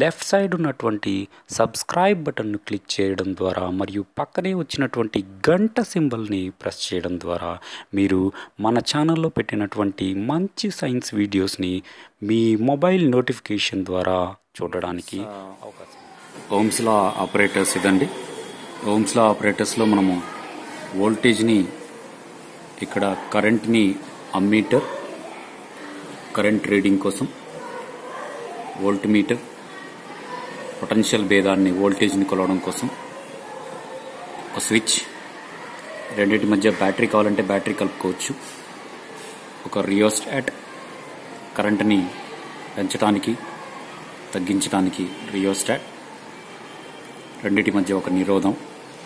left side ఉన్నటువంటి subscribe బటన్ను click చేయడం ద్వారా మరియు పక్కనే వచ్చినటువంటి గంట సింబల్ని ప్రెస్ చేయడం ద్వారా మీరు మన ఛానల్లో పెట్టినటువంటి మంచి సైన్స్ వీడియోస్ని మీ మొబైల్ నోటిఫికేషన్ ద్వారా చూడడానికి అవకాశం ఓమ్స్లా ఆపరేటర్స్ ఇదండి ఓమ్స్లా ఆపరేటర్స్లో మనము వోల్టేజ్ని ఇక్కడ కరెంట్ని అమ్మీటర్ కరెంట్ రీడింగ్ కోసం వోల్ట్ మీటర్ పొటెన్షియల్ భేదాన్ని వోల్టేజ్ని కొలవడం కోసం ఒక స్విచ్ రెండింటి మధ్య బ్యాటరీ కావాలంటే బ్యాటరీ కలుపుకోవచ్చు ఒక రియోస్టాట్ కరెంట్ని పెంచడానికి తగ్గించడానికి రియోస్టాట్ రెండింటి మధ్య ఒక నిరోధం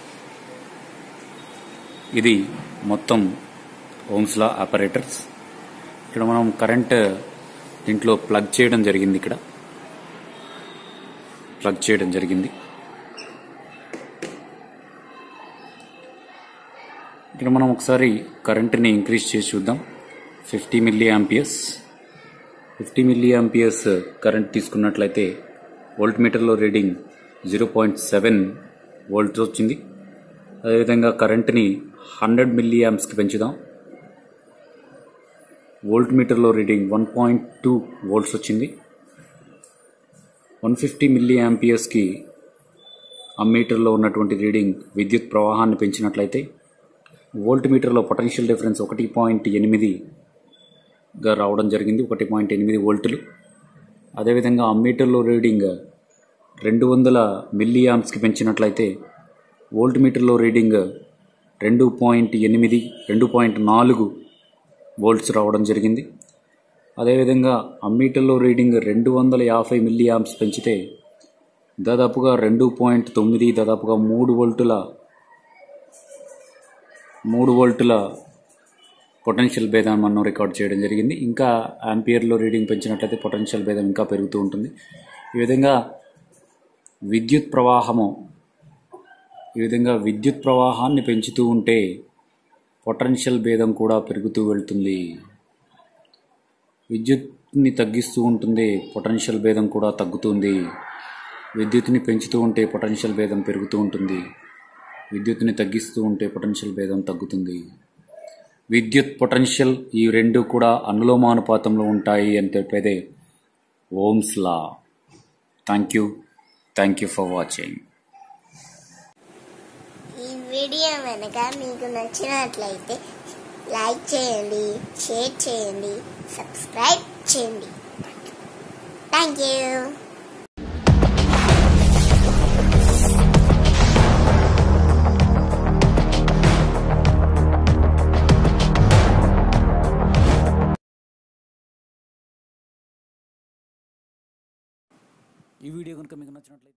ఇది మొత్తం ఓమ్స్లా ఆపరేటర్స్ ఇక్కడ మనం కరెంట్ దీంట్లో ప్లగ్ చేయడం జరిగింది ఇక్కడ ప్లగ్ చేయడం జరిగింది ఇక్కడ మనం ఒకసారి కరెంట్ని ఇంక్రీజ్ చేసి చూద్దాం fifty milliamperes fifty milliamperes current తీసుకున్నట్లయితే వోల్ట్ మీటర్లో reading zero point seven volts వచ్చింది అదేవిధంగా కరెంట్ని హండ్రెడ్ మిల్లీ యాంప్స్కి పెంచుదాం వోల్ట్ మీటర్లో reading one point two volts వచ్చింది వన్ ఫిఫ్టీ మిల్లీ యాంపియర్స్కి అమ్మీటర్లో ఉన్నటువంటి రీడింగ్ విద్యుత్ ప్రవాహాన్ని పెంచినట్లయితే వోల్ట్ మీటర్లో పొటెన్షియల్ డిఫరెన్స్ ఒకటి పాయింట్ ఎనిమిదిగా రావడం జరిగింది ఒకటి పాయింట్ ఎనిమిది వోల్టులు అదేవిధంగా అమ్మీటర్లో రీడింగ్ రెండు వందల మిల్లీ యాంప్స్కి పెంచినట్లయితే వోల్ట్ మీటర్లో రీడింగ్ రెండు పాయింట్ ఎనిమిది రెండు పాయింట్ నాలుగు వోల్ట్స్ రావడం జరిగింది అదేవిధంగా అమ్మీటర్లో రీడింగ్ రెండు వందల యాభై మిల్లీ యాంప్స్ పెంచితే దాదాపుగా రెండు పాయింట్ తొమ్మిది దాదాపుగా మూడు వోల్టుల మూడు వోల్టుల పొటెన్షియల్ భేదం మనం రికార్డ్ చేయడం జరిగింది ఇంకా యాంపియర్లో రీడింగ్ పెంచినట్లయితే పొటెన్షియల్ భేదం ఇంకా పెరుగుతూ ఉంటుంది ఈ విధంగా విద్యుత్ ప్రవాహము ఈ విధంగా విద్యుత్ ప్రవాహాన్ని పెంచుతూ ఉంటే పొటెన్షియల్ భేదం కూడా పెరుగుతూ వెళ్తుంది విద్యుత్ని తగ్గిస్తూ ఉంటుంది పొటెన్షియల్ భేదం కూడా తగ్గుతుంది విద్యుత్ని పెంచుతూ ఉంటే పొటెన్షియల్ భేదం పెరుగుతూ ఉంటుంది విద్యుత్ని తగ్గిస్తూ ఉంటే పొటెన్షియల్ భేదం తగ్గుతుంది విద్యుత్ పొటెన్షియల్ ఈ రెండు కూడా అనులోమానుపాతంలో ఉంటాయి అని చెప్పేదే Ohm's law thank you thank you for watching ఈ వీడియో కనుక మీకు నచ్చినట్లయితే లైక్ చేయండి షేర్ చేయండి సబ్స్క్రైబ్ చేయండి థ్యాంక్ యూ ఈ వీడియో కనుక మీకు నచ్చినట్లయితే